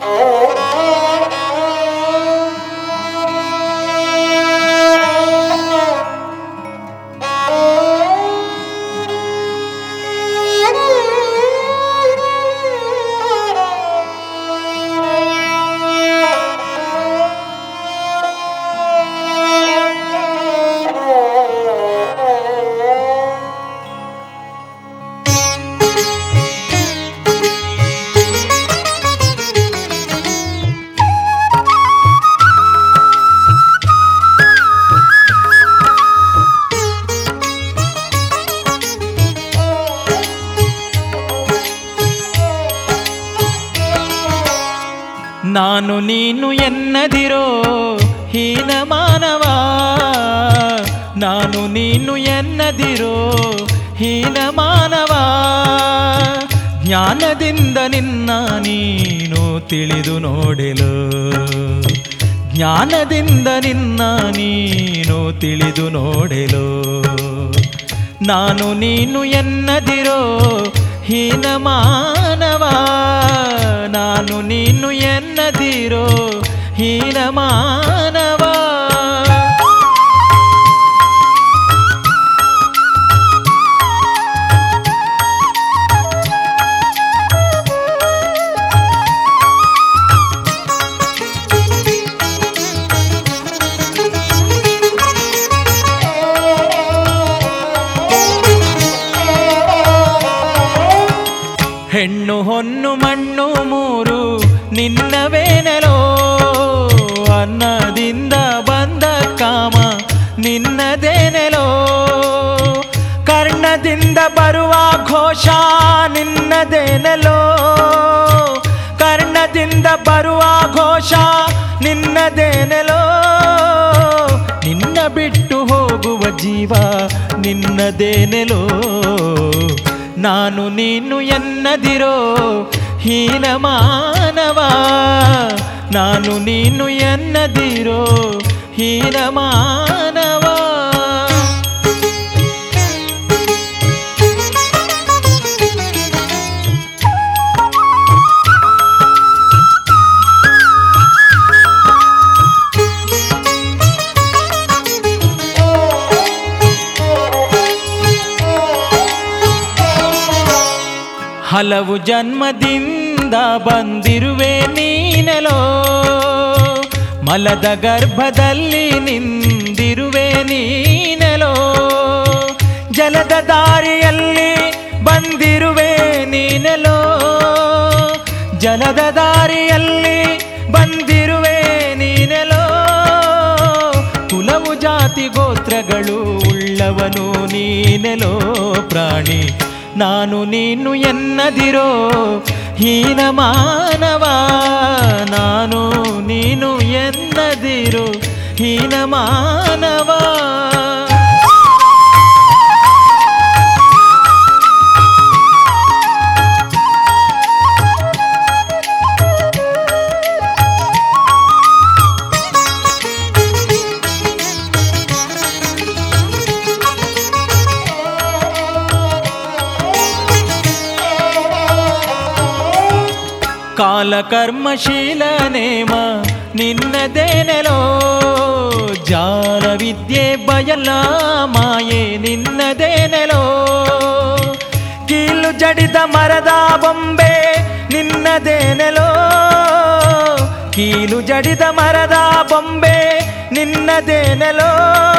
ನಾನು ನೀನು ಎನ್ನದಿರೋ ಹೀನ ಮಾನವ ನಾನು ನೀನು ಎನ್ನದಿರೋ ಹೀನ ಮಾನವ ಜ್ಞಾನದಿಂದ ನಿನ್ನ ನೀನು ತಿಳಿದು ನೋಡೆಲು ಜ್ಞಾನದಿಂದ ನಿನ್ನ ನೀನು ತಿಳಿದು ನೋಡೆಲು ನಾನು ನೀನು ಎನ್ನದಿರೋ ಹೀನ ಮಾನವ ನಾನು ನೀನು ಎನ್ನದಿರೋ ಹೀನ ಮಾನವ ಹೆಣ್ಣು ಹೊನ್ನು ಮಣ್ಣು ಮೂರು ನಿನ್ನವೇನೆಲೋ ಅನ್ನದಿಂದ ಬಂದ ಕಾಮ ನಿನ್ನದೇನೆಲೋ ಕರ್ಣದಿಂದ ಬರುವ ಘೋಷ ನಿನ್ನದೇನೆಲೋ ಕರ್ಣದಿಂದ ಬರುವ ಘೋಷ ನಿನ್ನದೇನೆಲೋ ನಿನ್ನ ಬಿಟ್ಟು ಹೋಗುವ ಜೀವ ನಿನ್ನದೇನೆಲೋ ನಾನು ನೀನು ಎನ್ನದಿರೋ ಹೀನ ಮಾನವ ನಾನು ನೀನು ಎನ್ನದಿರೋ ಹೀನ ಮಾನವ ಹಲವು ಜನ್ಮದಿಂದ ಬಂದಿರುವೆ ನೀನೆಲೋ ಮಲದ ಗರ್ಭದಲ್ಲಿ ನಿಂದಿರುವೆ ನೀನೆಲೋ ಜಲದ ದಾರಿಯಲ್ಲಿ ಬಂದಿರುವೆ ನೀನೆಲೋ ಜಲದ ದಾರಿಯಲ್ಲಿ ಬಂದಿರುವೆ ನೀನೆಲೋ ಕುಲವು ಜಾತಿ ಗೋತ್ರಗಳು ಉಳ್ಳವನು ನೀನೆಲೋ ಪ್ರಾಣಿ ನಾನು ನೀನು ಎನ್ನದಿರೋ ಹೀನ ಮಾನವ ನಾನು ನೀನು ಎನ್ನದಿರೋ ಹೀನ ಮಾನವ ಕಾಲಕರ್ಮಶೀಲ ನೇಮ ನಿನ್ನದೇನೆಲೋ ಜಾಲ ವಿದ್ಯೆ ಬಯಲ ಮಾಯೆ ನಿನ್ನದೇನೆಲೋ ಕೀಲು ಜಡಿದ ಮರದ ಬೊಂಬೆ ನಿನ್ನದೇನೆಲೋ ಕೀಲು ಜಡಿದ ಮರದ ಬೊಂಬೆ ನಿನ್ನದೇನೆಲೋ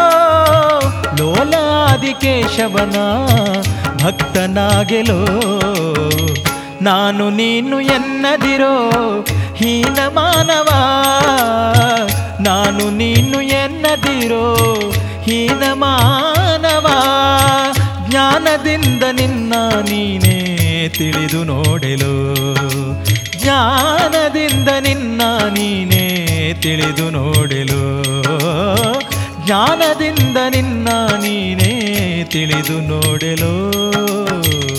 ಲೋಲಾದಿ ಕೇಶವನ ಭಕ್ತನಾಗೆಲೋ ನಾನು ನೀನು ಎನ್ನದಿರೋ ಹೀನ ಮಾನವ ನಾನು ನೀನು ಎನ್ನದಿರೋ ಹೀನ ಮಾನವ ಜ್ಞಾನದಿಂದ ನಿನ್ನ ನೀನೇ ತಿಳಿದು ನೋಡೆಲು ಜ್ಞಾನದಿಂದ ನಿನ್ನ ನೀನೇ ತಿಳಿದು ನೋಡೆಲು ಜ್ಞಾನದಿಂದ ನಿನ್ನ ನೀನೇ ತಿಳಿದು ನೋಡೆಲು